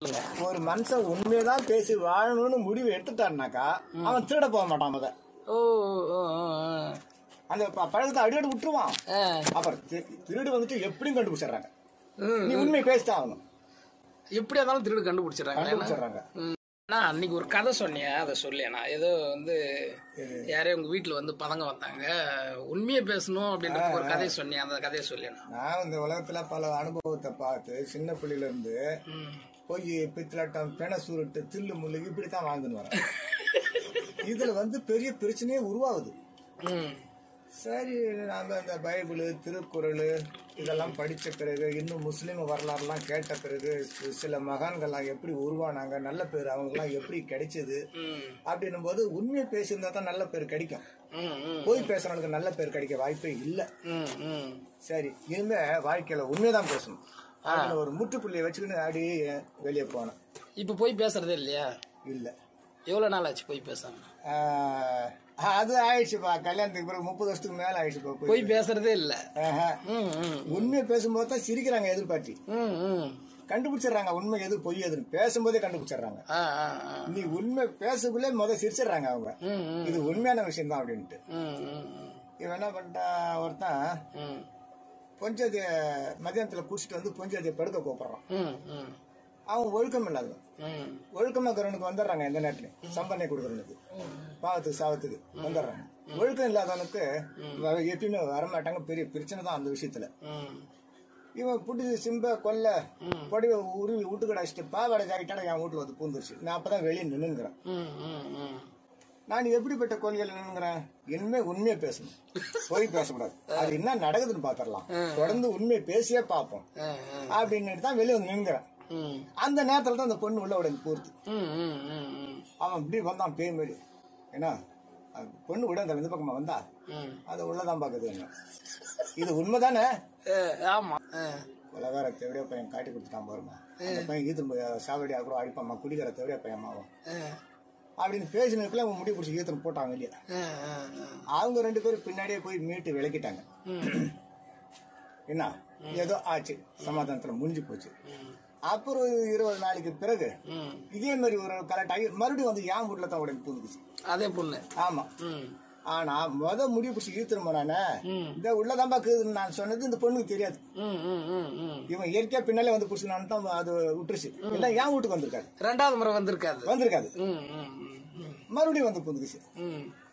ஒரு மனுஷன் உண்மையதான் பேசி வாழணும்னு முடிவு எடுத்துட்டான்னாக்கா அவன் திருட போக மாட்டான் முத ஓ ஓ, ஓ, ஓ. அந்த ப- பழக்கத்தை அடியோடு விட்டுருவான் ஆ. அப்புறம் தி- திருடு வந்துட்டு எப்படியும் கண்டுபிடிச்சிடுறாங்க ம், நீ உண்மையை பேசிதான் ஆகணும் எப்படியா இருந்தாலும் திருடு கண்டுபிடிச்சிடறாங்க கண்டுபிடிச்சிடுறாங்க அண்ணா அன்னைக்கு ஒரு கதை சொன்னியா அதை சொல்லியண்ணா ஏதோ வந்து யாரோ உங்க வீட்டுல வந்து பதங்க வந்தாங்க உண்மையை பேசணும் அப்படின்றது ஒரு கதையை சொன்னியா அந்த கதையை சொல்லியண்ணா நான் இந்த உலகத்துல பல அனுபவத்தை பார்த்து சின்ன பிள்ளையில இருந்து போய் பித்தலாட்டம் பெண சுருட்டு தில்லு முள்ளு இப்படித்தான் வாழ்ந்துன்னு வரேன் இதுல வந்து பெரிய பிரச்சனையே உருவாகுது ம் சரி நாங்க இந்த பைபிள் திருக்குறள் இதெல்லாம் படிச்ச பிறகு இன்னும் முஸ்லீம் வரலாறுலாம் கேட்ட பிறகு சி- சில மகான்கள்லாம் எப்படி உருவானாங்க நல்ல பேர் அவங்கெல்லாம் எப்படி கிடைச்சது ம் அப்படின்னும் போது உண்மையை பேசியிருந்தா தான் நல்ல பேர் கிடைக்கும் ம் ம் போய் பேசுறவனுக்கு நல்ல பேர் கிடைக்க வாய்ப்பே இல்லை ம் ம் சரி இனிமே வாழ்க்கையில உண்மைதான் பேசணும் அப்படின்னு ஒரு முற்றுப்புள்ளியை வச்சுக்கின்னு அடி வெளியே போனேன் இப்போ போய் பேசுறதே இல்லையா இல்லை எவ்வளோ நாள் ஆச்சு போய் பேசாம ஆஹ், அது ஆயிடுச்சுப்பா கல்யாணத்துக்கு பிறகு முப்பது வருஷத்துக்கு மேல ஆயிடுச்சுப்பா போய் போய் பேசுறதே இல்லை ஆஹா. ம் ம் உண்மையை பேசும்போது தான் சிரிக்கிறாங்க எதிர்பார்த்தி ம் ம் கண்டுபிடிச்சிடுறாங்க உண்மை எது பொய் எதுன்னு பேசும்போதே கண்டுபிடிச்சிடுறாங்க ஆ ஆ ஆ நீ உண்மை பேசக்குள்ளே முத சிரிச்சிடுறாங்க அவங்க ம் ம் இது உண்மையான விஷயம் தான் அப்படின்ட்டு ம் ம் ம் இவன் என்ன பண்ணிட்டா ஒருத்தன் ம் பொஞ்சதிய மதியானத்துல குடிச்சிட்டு வந்து பொஞ்சதிய படுக்க கூப்பிடுறான் ம் ம் அவன் ஒழுக்கம் இல்லாதவன் ம் ஒழுக்கமா இருக்கிறவனுக்கு வந்துடுறாங்க எந்த நேரத்துலயும் சம்பந்தம் கொடுக்கறவனுக்கு பாவத்துக்கு சாவத்துக்கு வந்துடுறாங்க ஒழுக்கம் இல்லாதவனுக்கு வ- எப்பயுமே வரமாட்டாங்க பெரிய பிரச்சனை தான் அந்த விஷயத்துல ம் இவன் புடிச்சு சிம்ப கொல்ல பொடிவை உருவி வீட்டுக்கு அடிச்சுட்டு பாவாடை ஜாக்கெட்டோட என் வீட்டுல வந்து பூந்துருச்சு நான் அப்பதான் வெளியே நின்னுங்கிறேன் ம் ம் ம் நான் எப்படிப்பட்ட கொள்கையில நின்னுங்கிறேன் இனிமே உண்மையை பேசணும் போய் பேசக்கூடாது அது என்ன நடக்குதுன்னு பாத்திரலாம் தொடர்ந்து உண்மையை பேசியே பார்ப்போம் ஆ ஆ அப்படின்னு தான் வெளியே வந்து நின்னுங்கிறேன் ம் அந்த நேரத்துல தான் அந்த பொண்ணு உள்ள உடனே போர்த்து ம் ம் ம் ம் அவன் இப்படி வந்தான் பேய் மாரி ஏன்னா அந்த பொண்ணு விட அந்த இந்த பக்கமா வந்தா ம் அது உள்ளதான் பாக்குது என்ன இது உண்மைதானே ஆ, ஆமா ஆ உலகார தேவடியா பையன் காட்டி கொடுத்துட்டான் பாருமா அந்த பையன் ஈத்து சாவடியா கூட அடிப்பாம்மா குடிக்கிற தேவடியா பையன் மாவன் ஆ அப்படின்னு பேசினதுக்குள்ள அவன் முடி பிடிச்சி ஈத்தன் போட்டாங்க வெளியே ஆ ஆ ஆ அவங்க ரெண்டு பேரும் பின்னாடியே போய் மீட்டு விளக்கிட்டாங்க ம் என்ன ஏதோ ஆச்சு சமாதானத்துல முடிஞ்சு போச்சு ம் அப்புறம் ஒரு இருபது நாளைக்கு பிறகு ம் இதே மாதிரி ஒரு கரெக்ட் ஆகி மறுபடியும் வந்து என் வீட்டுல தான் உடனே பூந்துக்குச்சு அதே பொண்ணு ஆமா ம் ஆனா முத முடி பிடிச்சி ஈத்துரும் போனானே ம். இந்த உள்ளதான் பாக்குதுன்னு நான் சொன்னது இந்த பொண்ணுக்கு தெரியாது ம் ம் ம் ம் இவன் இயற்கையா பின்னாலே வந்து பிடிச்சினான்னு தான் அது விட்டுருச்சு இல்ல என் வீட்டுக்கு வந்திருக்காது ரெண்டாவது முறை வந்திருக்காது வந்திருக்காது ம் ம் ம் ம் மறுபடியும் வந்து புந்துக்குச்சு ம்